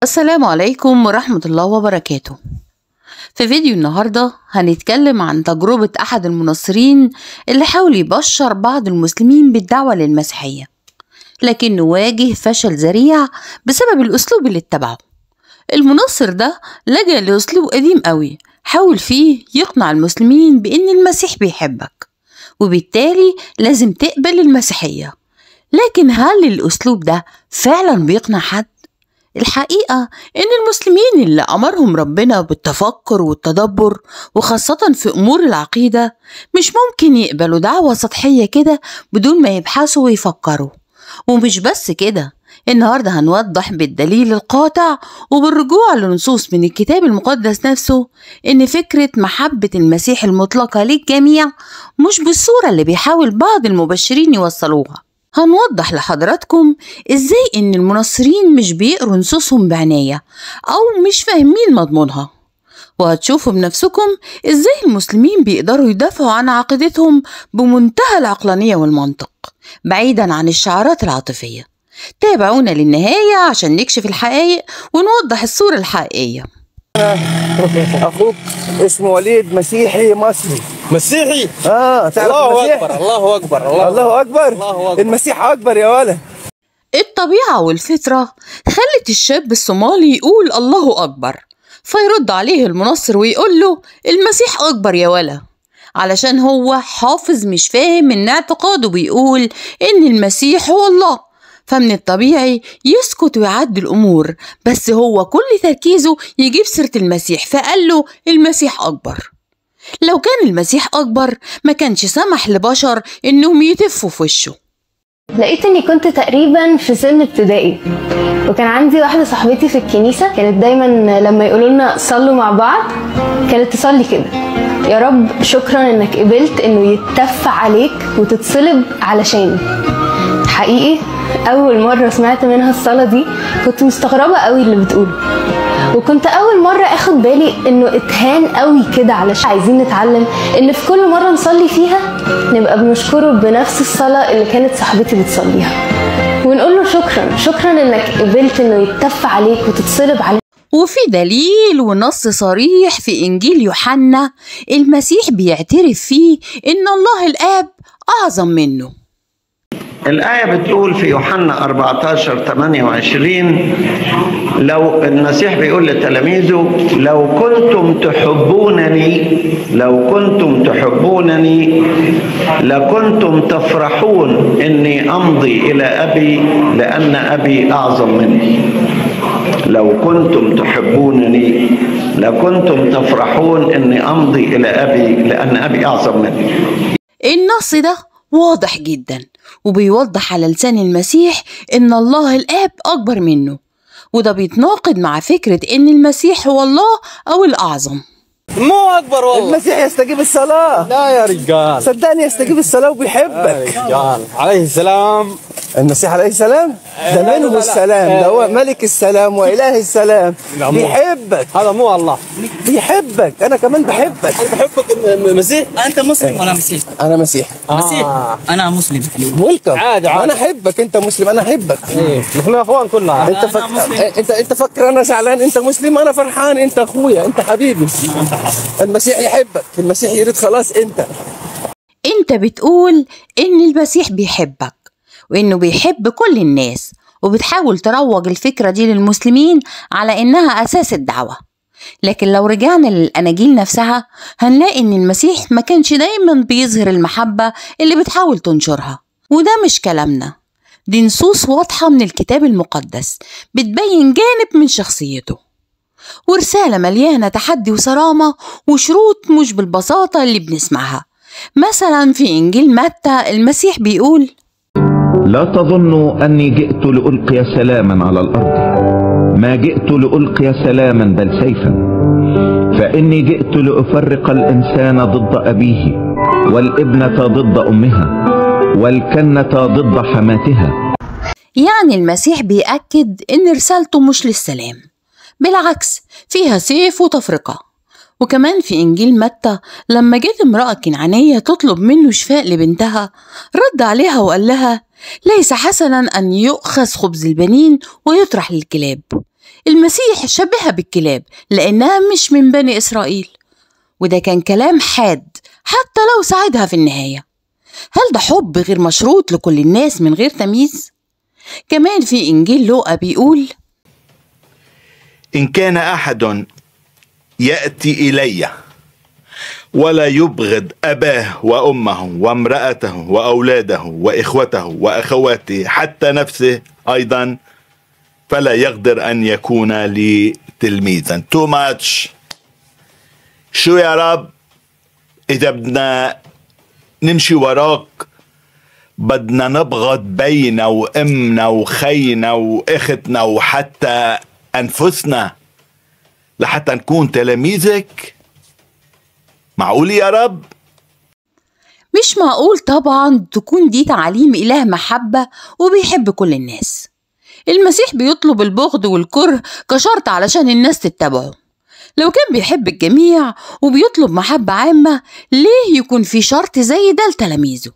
السلام عليكم ورحمة الله وبركاته في فيديو النهاردة هنتكلم عن تجربة أحد المناصرين اللي حاول يبشر بعض المسلمين بالدعوة للمسيحية لكنه واجه فشل ذريع بسبب الأسلوب اللي اتبعه المناصر ده لجأ لأسلوب قديم قوي حاول فيه يقنع المسلمين بأن المسيح بيحبك وبالتالي لازم تقبل المسيحية لكن هل الأسلوب ده فعلا بيقنع حد؟ الحقيقة إن المسلمين اللي أمرهم ربنا بالتفكر والتدبر وخاصة في أمور العقيدة مش ممكن يقبلوا دعوة سطحية كده بدون ما يبحثوا ويفكروا ومش بس كده النهاردة هنوضح بالدليل القاطع وبالرجوع لنصوص من الكتاب المقدس نفسه إن فكرة محبة المسيح المطلقة للجميع مش بالصورة اللي بيحاول بعض المبشرين يوصلوها هنوضح لحضراتكم ازاي ان المناصرين مش بيقروا نصوصهم بعناية او مش فاهمين مضمونها وهتشوفوا بنفسكم ازاي المسلمين بيقدروا يدافعوا عن عقيدتهم بمنتهى العقلانية والمنطق بعيدا عن الشعارات العاطفية تابعونا للنهاية عشان نكشف الحقائق ونوضح الصورة الحقيقية اخوك اسمه وليد مسيحي مصري مسيحي اه تعرف الله المسيح؟ اكبر الله اكبر الله, الله اكبر الله أكبر. المسيح اكبر يا ولد الطبيعة والفطرة خلت الشاب الصومالي يقول الله أكبر فيرد عليه المنصر ويقول له المسيح أكبر يا ولا علشان هو حافظ مش فاهم إن اعتقاده بيقول إن المسيح هو الله فمن الطبيعي يسكت ويعدي الأمور بس هو كل تركيزه يجيب سيرة المسيح فقال له المسيح أكبر لو كان المسيح أكبر ما كانش سمح لبشر إنهم يتفوا في وشه لقيت اني كنت تقريبا في سن ابتدائي وكان عندي واحده صاحبتي في الكنيسه كانت دايما لما يقولوا لنا صلوا مع بعض كانت تصلي كده يا رب شكرا انك قبلت انه يتف عليك وتتصلب علشاني حقيقي اول مره سمعت منها الصلاه دي كنت مستغربه قوي اللي بتقوله وكنت اول مره اخد بالي انه اتهان قوي كده علشان عايزين نتعلم ان في كل مره نصلي فيها نبقى بنشكره بنفس الصلاه اللي كانت صاحبتي بتصليها ونقول له شكرا شكرا انك قبلت انه يتف عليك وتتصلب عليك وفي دليل ونص صريح في إنجيل يوحنا المسيح بيعترف فيه إن الله الآب أعظم منه الآية بتقول في يوحنا 14 28 لو المسيح بيقول لتلاميذه لو كنتم تحبونني لو كنتم تحبونني لكنتم تفرحون إني أمضي إلى أبي لأن أبي أعظم مني لو كنتم تحبونني لكنتم تفرحون إني أمضي إلى أبي لأن أبي أعظم مني النص ده واضح جدا وبيوضح على لسان المسيح إن الله الآب أكبر منه وده بيتناقض مع فكرة إن المسيح هو الله أو الأعظم مو اكبر والله المسيح يستجيب الصلاه لا يا رجال صدقني يستجيب الصلاه يا وبيحبك رجال عليه السلام المسيح عليه السلام ده لا، منه لا، لا. السلام ده هو ملك السلام واله السلام لا، مو. بيحبك هذا مو الله بيحبك انا كمان بحبك انا بحبك الم- المسيح انت مسلم ولا مسيحي؟ انا مسيحي مسيحي آه. انا مسلم ويلكم عادي، عادي. انا احبك انت مسلم انا احبك ايه نحن اخوان كلنا انت أنا فك... مسلم. انت انت فكر انا زعلان انت مسلم انا فرحان انت اخويا انت حبيبي المسيح يحبك المسيح يريد خلاص انت أنت بتقول إن المسيح بيحبك وإنه بيحب كل الناس وبتحاول تروج الفكرة دي للمسلمين على إنها أساس الدعوة لكن لو رجعنا للأناجيل نفسها هنلاقي إن المسيح ما كانش دايما بيظهر المحبة اللي بتحاول تنشرها وده مش كلامنا دي نصوص واضحة من الكتاب المقدس بتبين جانب من شخصيته ورسالة مليانة تحدي وصرامة وشروط مش بالبساطة اللي بنسمعها مثلا في إنجيل متى المسيح بيقول لا تظنوا اني جئت لالقي سلاما على الارض ما جئت لالقي سلاما بل سيفا فاني جئت لافرق الانسان ضد ابيه والابنه ضد امها والكنه ضد حماتها يعني المسيح بيأكد إن رسالته مش للسلام بالعكس فيها سيف وتفرقة وكمان في إنجيل متى لما جت امرأة كنعانية تطلب منه شفاء لبنتها رد عليها وقال لها ليس حسنا أن يؤخذ خبز البنين ويطرح للكلاب المسيح شبهها بالكلاب لأنها مش من بني إسرائيل وده كان كلام حاد حتى لو ساعدها في النهاية هل ده حب غير مشروط لكل الناس من غير تمييز؟ كمان في إنجيل لوقا بيقول إن كان أحد يأتي إلي ولا يبغض أباه وأمه وامرأته وأولاده وإخوته وأخواته حتى نفسه أيضا فلا يقدر أن يكون لي تلميذا too much شو يا رب إذا بدنا نمشي وراك بدنا نبغض بينا وامنا وخينا واختنا وحتى انفسنا لحتى نكون تلاميذك معقول يا رب مش معقول طبعا تكون دي تعاليم إله محبة وبيحب كل الناس المسيح بيطلب البغض والكره كشرط علشان الناس تتبعه لو كان بيحب الجميع وبيطلب محبة عامة ليه يكون في شرط زي ده لتلاميذه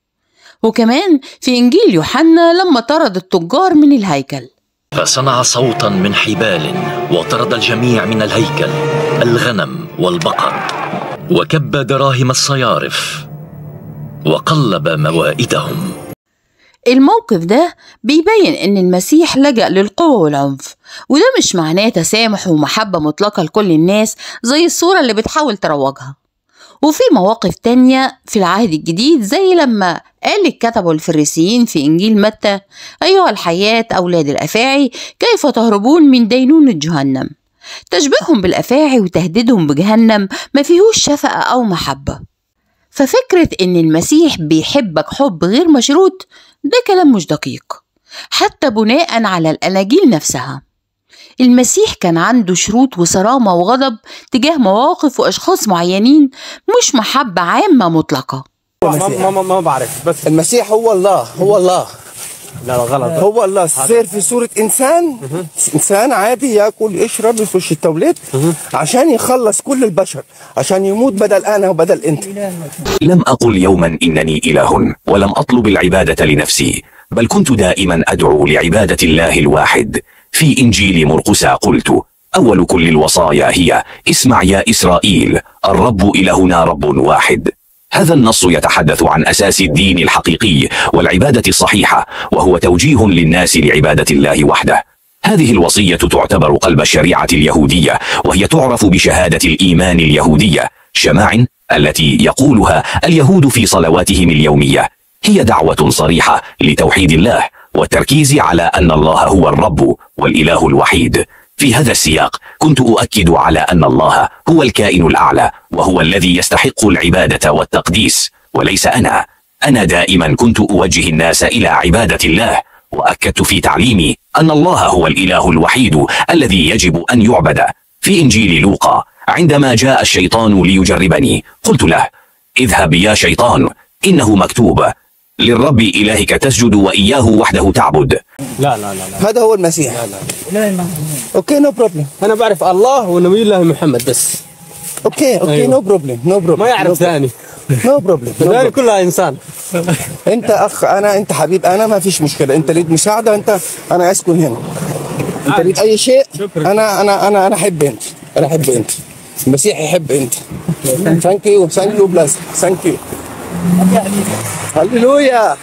وكمان في إنجيل يوحنا لما طرد التجار من الهيكل فصنع صوتا من حبال وطرد الجميع من الهيكل الغنم والبقر وكب دراهم الصيارف وقلب موائدهم الموقف ده بيبين إن المسيح لجأ للقوة والعنف وده مش معناه تسامح ومحبة مطلقة لكل الناس زي الصورة اللي بتحاول تروجها وفي مواقف تانية في العهد الجديد زي لما قال الكتبة الفريسيين في إنجيل متى أيها الحياة أولاد الأفاعي كيف تهربون من دينونة جهنم تشبيههم بالأفاعي وتهديدهم بجهنم ما فيهوش شفقة أو محبة ففكرة إن المسيح بيحبك حب غير مشروط ده كلام مش دقيق حتى بناء على الأناجيل نفسها المسيح كان عنده شروط وصرامة وغضب تجاه مواقف وأشخاص معينين مش محبة عامة مطلقة ما ما ما, ما بعرف بس المسيح هو الله هو الله لا لا غلط هو الله صار في صورة إنسان إنسان عادي ياكل يشرب يخش التواليت عشان يخلص كل البشر عشان يموت بدل أنا وبدل أنت لم أقل يوما إنني إله ولم أطلب العبادة لنفسي بل كنت دائما أدعو لعبادة الله الواحد في إنجيل مرقس قلت أول كل الوصايا هي اسمع يا إسرائيل الرب إلهنا رب واحد هذا النص يتحدث عن أساس الدين الحقيقي والعبادة الصحيحة وهو توجيه للناس لعبادة الله وحده هذه الوصية تعتبر قلب الشريعة اليهودية وهي تعرف بشهادة الإيمان اليهودية شماع التي يقولها اليهود في صلواتهم اليومية هي دعوة صريحة لتوحيد الله والتركيز على أن الله هو الرب والإله الوحيد في هذا السياق كنت أؤكد على أن الله هو الكائن الأعلى وهو الذي يستحق العبادة والتقديس وليس أنا أنا دائما كنت أوجه الناس إلى عبادة الله وأكدت في تعليمي أن الله هو الإله الوحيد الذي يجب أن يعبد في إنجيل لوقا عندما جاء الشيطان ليجربني قلت له اذهب يا شيطان إنه مكتوب للرب إلهك تسجد وإياه وحده تعبد لا لا لا, لا. هذا هو المسيح اوكي نو بروبلم انا بعرف الله ونبي الله محمد بس اوكي اوكي أيوة. نو بروبلم نو بروبلم ما يعرف ثاني نو بروبلم ثاني كلها انسان انت اخ انا انت حبيب انا ما فيش مشكله انت ليك مساعده انت انا اسكن هنا انت ليك اي شيء انا انا انا انا احب انت انا احب انت المسيح يحب انت ثانك يو ثانك يو بلاس ثانك يو هللويا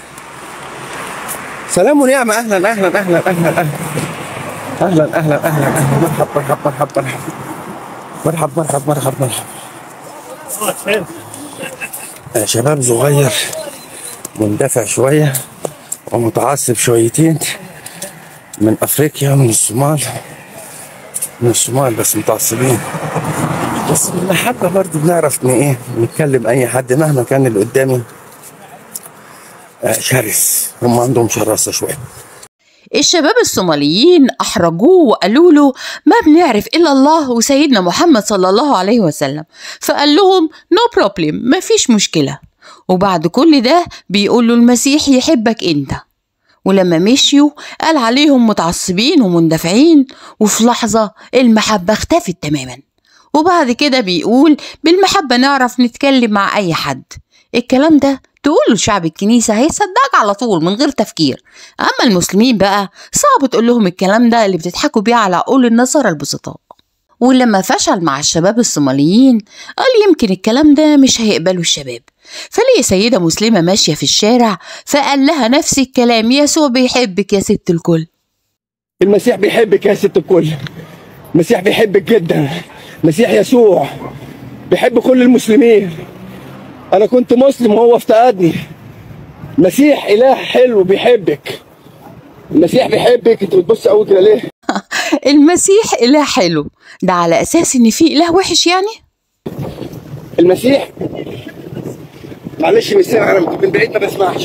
سلام ونعمة أهلا أهلا أهلا أهلا أهلا أهلا أهلا أهلا أهلا مرحب مرحب مرحب مرحب مرحب مرحب مرحب مرحب أنا شباب صغير مندفع شوية ومتعصب شويتين من أفريقيا من الصومال من الصومال بس متعصبين بس بالمحبة برضه بنعرف ن إيه نتكلم أي حد مهما كان اللي قدامي آه، شرس هم عندهم شراسة شوية الشباب الصوماليين أحرجوه وقالوا له ما بنعرف إلا الله وسيدنا محمد صلى الله عليه وسلم فقال لهم نو no بروبلم مفيش مشكلة وبعد كل ده بيقولوا المسيح يحبك أنت ولما مشيوا قال عليهم متعصبين ومندفعين وفي لحظة المحبة اختفت تماما وبعد كده بيقول بالمحبة نعرف نتكلم مع أي حد الكلام ده تقول لشعب الكنيسة هيصدقك على طول من غير تفكير أما المسلمين بقى صعب تقول لهم الكلام ده اللي بتضحكوا بيه على عقول النصارى البسطاء ولما فشل مع الشباب الصوماليين قال يمكن الكلام ده مش هيقبله الشباب فلقي سيدة مسلمة ماشية في الشارع فقال لها نفس الكلام يسوع بيحبك يا ست الكل المسيح بيحبك يا ست الكل المسيح بيحبك جدا المسيح يسوع بيحب كل المسلمين انا كنت مسلم وهو افتقدني المسيح اله حلو بيحبك المسيح بيحبك انت بتبص قوي كده ليه المسيح إله حلو ده على أساس إن في إله وحش يعني المسيح معلش مش سامع انا من بعيد ما بسمعش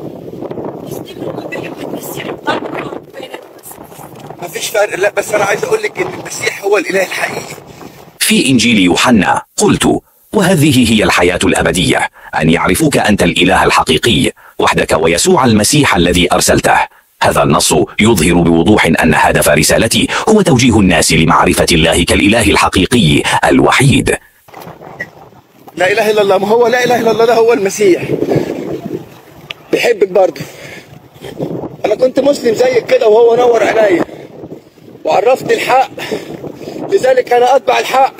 مفيش فرق لا بس انا عايز اقول لك ان المسيح هو الاله الحقيقي في إنجيل يوحنا قلت وهذه هي الحياة الأبدية أن يعرفوك أنت الإله الحقيقي وحدك ويسوع المسيح الذي أرسلته هذا النص يظهر بوضوح أن هدف رسالتي هو توجيه الناس لمعرفة الله كالإله الحقيقي الوحيد لا اله الا الله ما هو لا اله الا الله ده هو المسيح بيحبك برضه انا كنت مسلم زيك كده وهو نور عينيا وعرفني الحق لذلك انا اتبع الحق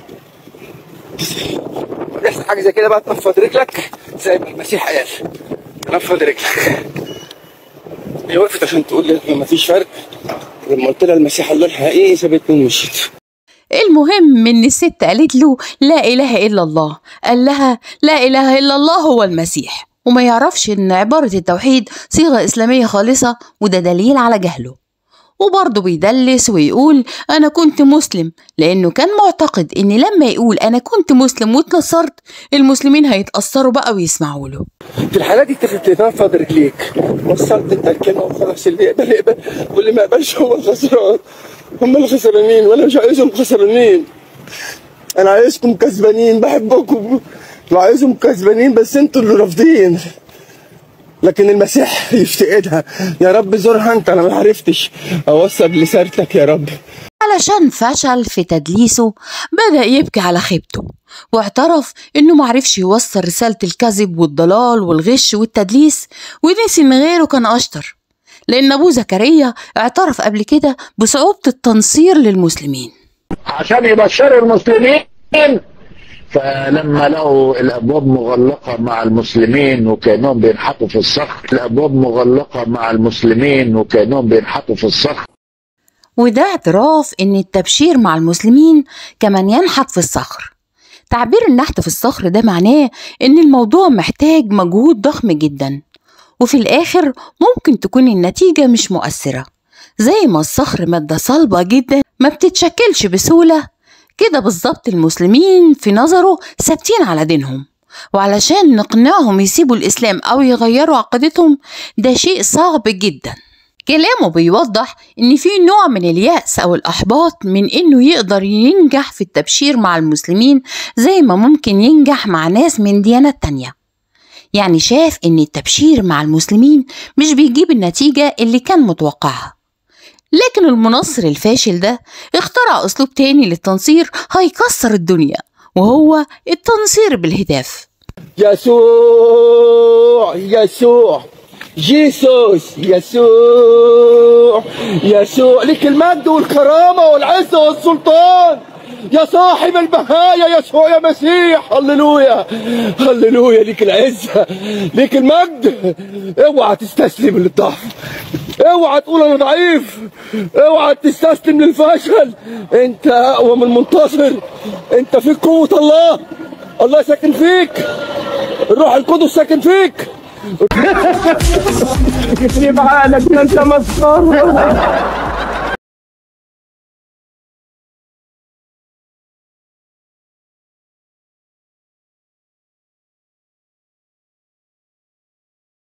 بيحصل حاجه زي كده بقى تنفض رجلك زي ما المسيح قال تنفض رجلك هي وقفت عشان تقول لي ما فيش فرق لما قلت لها المسيح الله الحقيقي سابتني ومشيت المهم ان الست قالت له لا اله الا الله قال لها لا اله الا الله هو المسيح وما يعرفش ان عبارة التوحيد صيغة اسلامية خالصة وده دليل على جهله وبرضه بيدلس ويقول انا كنت مسلم لانه كان معتقد ان لما يقول انا كنت مسلم واتنصرت المسلمين هيتأثروا بقى ويسمعوا له في الحالة دي تنفض رجليك وصلت انت الكلمة وخلاص اللي يقبل يقبل واللي ما يقبلش هو الخسران هم الخسرانين وانا مش عايزهم خسرانين انا عايزكم كسبانين بحبكم وعايزهم كسبانين بس انتوا اللي رافضين لكن المسيح يفتقدها يا رب زورها انت انا ما عرفتش اوصل لسيرتك يا رب علشان فشل في تدليسه بدأ يبكي على خيبته واعترف انه معرفش يوصل رسالة الكذب والضلال والغش والتدليس ونسي ان غيره كان اشطر لان ابوه زكريا اعترف قبل كده بصعوبة التنصير للمسلمين عشان يبشروا المسلمين فلما لقوا الابواب مغلقه مع المسلمين وكانهم بينحطوا في الصخر الابواب مغلقه مع المسلمين وكانهم بينحطوا في الصخر وده اعتراف ان التبشير مع المسلمين كمان ينحت في الصخر تعبير النحت في الصخر ده معناه ان الموضوع محتاج مجهود ضخم جدا وفي الاخر ممكن تكون النتيجة مش مؤثرة زي ما الصخر مادة صلبة جدا ما بتتشكلش بسهولة كده بالظبط المسلمين في نظره ثابتين على دينهم وعلشان نقنعهم يسيبوا الإسلام أو يغيروا عقيدتهم ده شيء صعب جدا كلامه بيوضح إن في نوع من اليأس أو الإحباط من إنه يقدر ينجح في التبشير مع المسلمين زي ما ممكن ينجح مع ناس من ديانات تانية يعني شاف إن التبشير مع المسلمين مش بيجيب النتيجة اللي كان متوقعها لكن المنصر الفاشل ده اخترع أسلوب تاني للتنصير هيكسر الدنيا وهو التنصير بالهتاف يسوع يسوع جيسوس يسوع يسوع لك المجد والكرامة والعزة والسلطان يا صاحب البهايا يسوع يا مسيح هللويا هللويا ليك العزة ليك المجد اوعى تستسلم للضعف اوعى تقول انا ضعيف اوعى تستسلم للفشل انت اقوى من المنتصر انت فيك قوة الله الله ساكن فيك الروح القدس ساكن فيك يخرب عقلك ده انت مسخره